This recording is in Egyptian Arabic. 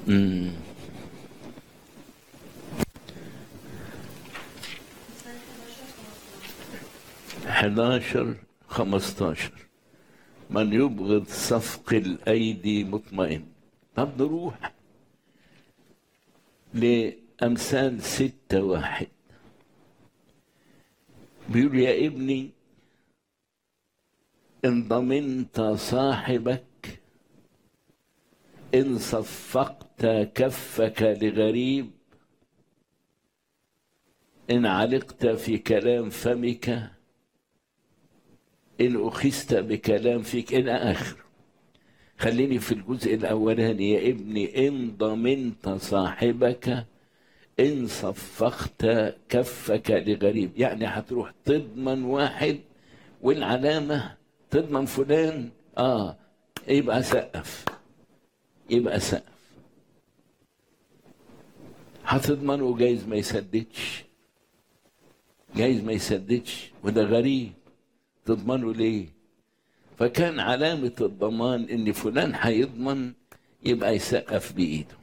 مم. حداشر خمستاشر من يبغض صفق الأيدي مطمئن طب نروح لأمثال ستة واحد بيقول يا ابني إن ضمنت صاحبك إن صفقت كفك لغريب إن علقت في كلام فمك إن أخذت بكلام فيك إلى آخر خليني في الجزء الأولاني يا ابني إن ضمنت صاحبك إن صفقت كفك لغريب يعني هتروح تضمن واحد والعلامة تضمن فلان آه يبقى سقف يبقى سقف هتضمنه جايز ما يسددش جايز ما يسددش وده غريب تضمنه ليه فكان علامة الضمان ان فلان هيضمن يبقى يسقف بايده